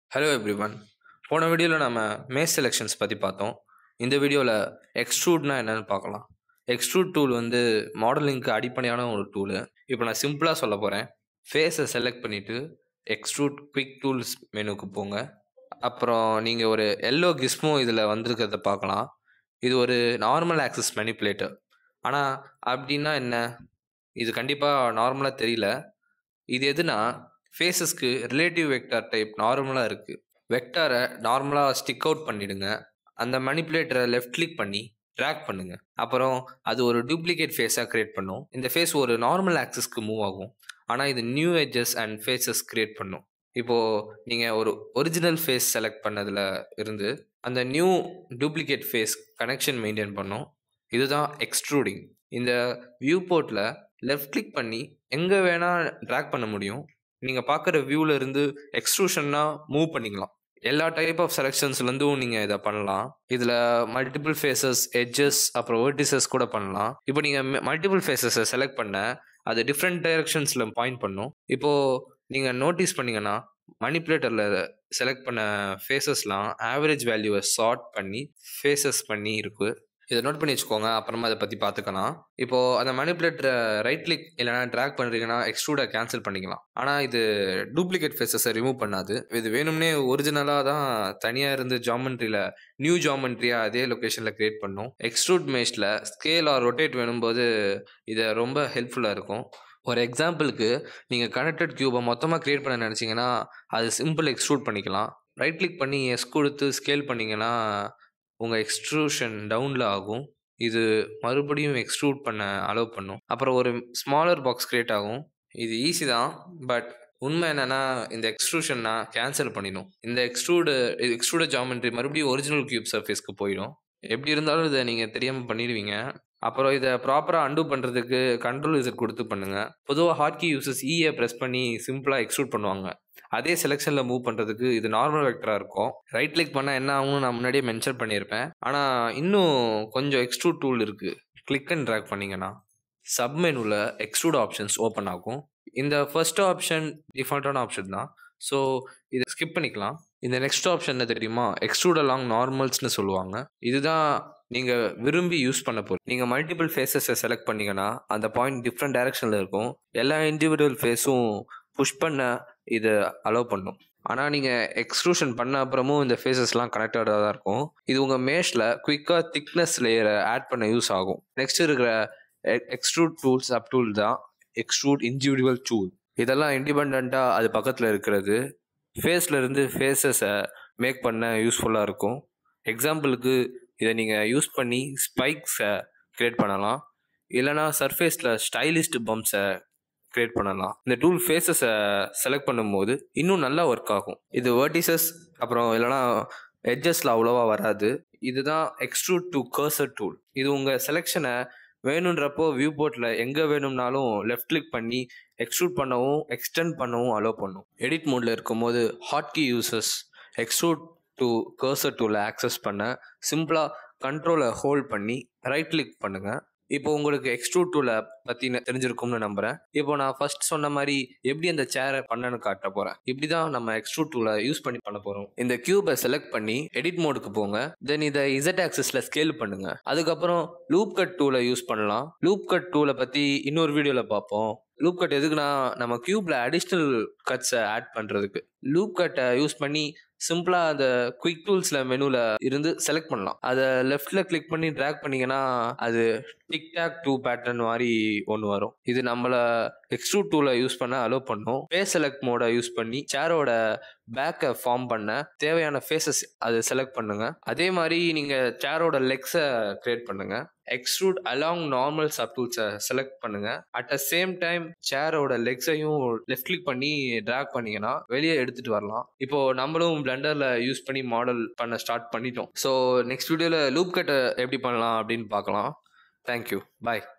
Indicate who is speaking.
Speaker 1: hello everyone போன வீடியோவில் நம்ம மேஸ் செலெக்ஷன்ஸ் பற்றி பார்த்தோம் இந்த வீடியோவில் எக்ஸ்ட்ரூட்னா என்னன்னு பார்க்கலாம் எக்ஸ்ட்ரூட் டூல் வந்து மாடலிங்க்கு அடிப்படையான ஒரு டூலு இப்போ நான் சிம்பிளாக சொல்ல போகிறேன் ஃபேஸை செலக்ட் பண்ணிவிட்டு எக்ஸ்ட்ரூட் குவிக் டூல்ஸ் மெனுக்கு போங்க அப்புறம் நீங்கள் ஒரு எல்லோ கிஸ்மோ இதில் வந்திருக்கிறத பார்க்கலாம் இது ஒரு நார்மல் ஆக்சஸ் மெனிப்புலேட்டர் ஆனால் அப்படின்னா என்ன இது கண்டிப்பாக நார்மலாக தெரியல இது எதுனா ஃபேஸஸ்க்கு ரிலேட்டிவ் வெக்டார் டைப் நார்மலாக இருக்குது வெக்டாரை நார்மலாக ஸ்டிக் அவுட் பண்ணிடுங்க அந்த மணிப்புலேட்டரை லெஃப்ட் கிளிக் பண்ணி ட்ராக் பண்ணுங்க அப்புறம் அது ஒரு டூப்ளிகேட் ஃபேஸாக கிரியேட் பண்ணும் இந்த ஃபேஸ் ஒரு நார்மல் ஆக்சஸ்க்கு மூவ் ஆகும் ஆனால் இது new edges and faces create பண்ணும் இப்போது நீங்கள் ஒரு ஒரிஜினல் ஃபேஸ் செலக்ட் பண்ணதில் இருந்து அந்த new duplicate face connection maintain பண்ணும் இதுதான் எக்ஸ்ட்ரூடிங் இந்த வியூ போர்ட்டில் லெஃப்ட் கிளிக் பண்ணி எங்கே வேணால் ட்ராக் பண்ண முடியும் நீங்கள் பார்க்குற வியூவில் இருந்து எக்ஸ்ட்ரூஷன்னா மூவ் பண்ணிக்கலாம் எல்லா டைப் ஆஃப் செலெக்ஷன்ஸ்லேருந்தும் நீங்கள் இதை பண்ணலாம் இதில் மல்டிபிள் ஃபேஸஸ் எட்ஜஸ் அப்புறம் வேர்டிசஸ் கூட பண்ணலாம் இப்போ நீங்கள் மல்டிபிள் ஃபேஸஸை செலக்ட் பண்ண அது டிஃப்ரெண்ட் டைரக்ஷன்ஸில் பாயிண்ட் பண்ணும் இப்போது நீங்கள் நோட்டீஸ் பண்ணீங்கன்னா மணிப்புலேட்டரில் செலக்ட் பண்ண ஃபேஸஸ்லாம் ஆவரேஜ் வேல்யூவை ஷார்ட் பண்ணி ஃபேஸஸ் பண்ணி இருக்குது இதை நோட் பண்ணி வச்சுக்கோங்க அப்புறமா அதை பற்றி பார்த்துக்கலாம் இப்போது அந்த மணிப்புலேட்டரை ரைட் கிளிக் இல்லைனா ட்ராக் பண்ணுறீங்கன்னா எக்ஸ்ட்ரூடை கேன்சல் பண்ணிக்கலாம் ஆனால் இது டூப்ளிகேட் ஃபேஸஸை ரிமூவ் பண்ணாது இது வேணும்னே ஒரிஜினலாக தான் தனியாக இருந்து ஜாமெண்ட்ரியில் நியூ ஜாமெண்ட்ரியாக அதே லொக்கேஷனில் க்ரியேட் பண்ணும் எக்ஸ்ட்ரூட் மேஷில் ஸ்கேல் ஆர் ரொட்டேட் வேணும்போது இதை ரொம்ப ஹெல்ப்ஃபுல்லாக இருக்கும் ஒரு எக்ஸாம்பிளுக்கு நீங்கள் கனெக்டட் க்யூபை மொத்தமாக க்ரியேட் பண்ண நினச்சிங்கன்னா அது சிம்பிள் எக்ஸ்ட்ரூட் பண்ணிக்கலாம் ரைட் கிளிக் பண்ணி எஸ் கொடுத்து ஸ்கேல் பண்ணிங்கன்னா உங்கள் எக்ஸ்ட்ரூஷன் டவுனில் ஆகும் இது மறுபடியும் எக்ஸ்ட்ரூட் பண்ண அலோவ் பண்ணும் அப்புறம் ஒரு ஸ்மாலர் பாக்ஸ் க்ரியேட் ஆகும் இது ஈஸி தான் பட் உண்மை என்னென்னா இந்த எக்ஸ்ட்ரூஷன் நான் கேன்சல் பண்ணிடும் இந்த எக்ஸ்ட்ரூடு எக்ஸ்ட்ரூட ஜாமெண்ட்ரி மறுபடியும் ஒரிஜினல் கியூப் சர்ஃபேஸ்க்கு போயிடும் எப்படி இருந்தாலும் இதை நீங்கள் தெரியாமல் பண்ணிடுவீங்க அப்புறம் இதை ப்ராப்பராக அண்டு பண்ணுறதுக்கு கண்ட்ரோல் யூசர் கொடுத்து பண்ணுங்கள் பொதுவாக ஹாட்கி யூசர்ஸ் ஈயை ப்ரெஸ் பண்ணி சிம்பிளாக எக்ஸ்ட்ரூட் பண்ணுவாங்க அதே செலெக்ஷனில் மூவ் பண்ணுறதுக்கு இது நார்மல் வெக்டராக இருக்கும் ரைட் கிளிக் பண்ணால் என்ன ஆகும்னு நான் முன்னாடியே மென்ஷன் பண்ணியிருப்பேன் ஆனால் இன்னும் கொஞ்சம் எக்ஸ்ட்ரூட் டூல் இருக்குது கிளிக் அண்ட் ட்ராக் பண்ணிங்கன்னா சப் மெனுவில் எக்ஸ்ட்ரூட் ஆப்ஷன்ஸ் ஓப்பன் ஆகும் இந்த ஃபர்ஸ்ட் ஆப்ஷன் டிஃபால்ட்டான ஆப்ஷன் தான் ஸோ இதை ஸ்கிப் பண்ணிக்கலாம் இந்த நெக்ஸ்ட் ஆப்ஷன் என்ன தெரியுமா எக்ஸ்ட்ரூட் அலாங் நார்மல்ஸ்னு சொல்லுவாங்க இதுதான் நீங்கள் விரும்பி யூஸ் பண்ண போகிறீங்க நீங்கள் மல்டிபிள் ஃபேஸஸை செலக்ட் பண்ணிங்கன்னா அந்த பாயிண்ட் டிஃப்ரெண்ட் டைரக்ஷனில் இருக்கும் எல்லா இண்டிவிஜுவல் ஃபேஸும் புஷ் பண்ண இதை அலோவ் பண்ணும் ஆனால் நீங்கள் எக்ஸ்க்ளூஷன் பண்ண அப்புறமும் இந்த ஃபேஸஸ்லாம் கனெக்டடாக தான் இருக்கும் இது உங்கள் மேஷில் குயிக்காக திக்னஸ் லேயரை ஆட் பண்ண யூஸ் ஆகும் நெக்ஸ்ட் இருக்கிற எக்ஸ்ட்ரூட் டூல்ஸ் அப் டூல் தான் எக்ஸ்ட்ரூட் இண்டிவிஜுவல் டூல் இதெல்லாம் இண்டிபெண்ட்டாக அது பக்கத்தில் இருக்கிறது ஃபேஸில் இருந்து ஃபேஸஸை மேக் பண்ண யூஸ்ஃபுல்லாக இருக்கும் எக்ஸாம்பிளுக்கு இதை நீங்கள் யூஸ் பண்ணி ஸ்பைக்ஸை க்ரியேட் பண்ணலாம் இல்லைனா சர்ஃபேஸில் ஸ்டைலிஸ்ட் பம்ப்ஸை க்ரியேட் பண்ணலாம் இந்த டூல் ஃபேஸஸை செலக்ட் பண்ணும்போது இன்னும் நல்லா ஒர்க் ஆகும் இது வேர்டிசஸ் அப்புறம் இல்லைனா எட்ஜஸில் அவ்வளோவா வராது இதுதான் எக்ஸ்ட்ரூட் டு கர்சர் டூல் இது உங்கள் செலெக்ஷனை வேணுன்றப்போ வியூ போர்ட்டில் எங்கே வேணும்னாலும் லெஃப்ட் கிளிக் பண்ணி எக்ஸ்ட்ரூட் பண்ணவும் எக்ஸ்டெண்ட் பண்ணவும் அலோவ் பண்ணும் எடிட் மோடில் இருக்கும்போது hotkey users extrude to cursor டூலை ஆக்சஸ் பண்ண சிம்பிளாக கண்ட்ரோலை ஹோல்ட் பண்ணி ரைட் கிளிக் பண்ணுங்கள் இப்போ உங்களுக்கு எக்ஸ்ட்ரூட் டூலை பற்றி தெரிஞ்சிருக்கும்னு நம்புகிறேன் இப்போ நான் ஃபர்ஸ்ட் சொன்ன மாதிரி எப்படி அந்த சேரை பண்ணனு காட்ட போகிறேன் இப்படி தான் நம்ம எக்ஸ்ட்ரூட் டூலை யூஸ் பண்ணி பண்ண போகிறோம் இந்த கியூபை செலக்ட் பண்ணி எடிட் மோடுக்கு போங்க தென் இதை இசட் ஆக்சஸில் ஸ்கேல் பண்ணுங்க அதுக்கப்புறம் லூப் கட் டூலை யூஸ் பண்ணலாம் லூப் கட் டூலை பற்றி இன்னொரு வீடியோவில் பார்ப்போம் லூப் கட் எதுக்குன்னா நம்ம கியூப்ல அடிஷ்னல் கட்ஸை ஆட் பண்ணுறதுக்கு லூப் கட்டை யூஸ் பண்ணி சிம்பிளாக அந்த குயிக் டூல்ஸில் மெனுவில் இருந்து செலக்ட் பண்ணலாம் அதை லெஃப்டில் கிளிக் பண்ணி ட்ராக் பண்ணிங்கன்னா அது டிக்டாக் டூ பேட்டர்ன் மாதிரி ஒன்று வரும் இது நம்மளை எக்ஸ்ட்ரூட் டூலை யூஸ் பண்ண அலோவ் பண்ணும் ஃபேஸ் செலக்ட் மோடை யூஸ் பண்ணி சேரோட பேக்கை ஃபார்ம் பண்ண தேவையான ஃபேஸஸ் அது செலக்ட் பண்ணுங்க அதே மாதிரி நீங்கள் சேரோட லெக்ஸை கிரியேட் பண்ணுங்க எக்ஸ்ட்ரூட் அலாங் நார்மல் சப்டூல்ஸை செலக்ட் பண்ணுங்க அட் அ சேம் டைம் சேரோட லெக்ஸையும் லெஃப்ட் கிளிக் பண்ணி ட்ராக் பண்ணீங்கன்னா வெளியே எடுத்துட்டு வரலாம் இப்போ நம்மளும் பிளண்டர்ல யூஸ் பண்ணி மாடல் பண்ண ஸ்டார்ட் பண்ணிட்டோம் ஸோ நெக்ஸ்ட் வீடியோவில் லூப் கட்டை எப்படி பண்ணலாம் அப்படின்னு பார்க்கலாம் தேங்க்யூ பாய்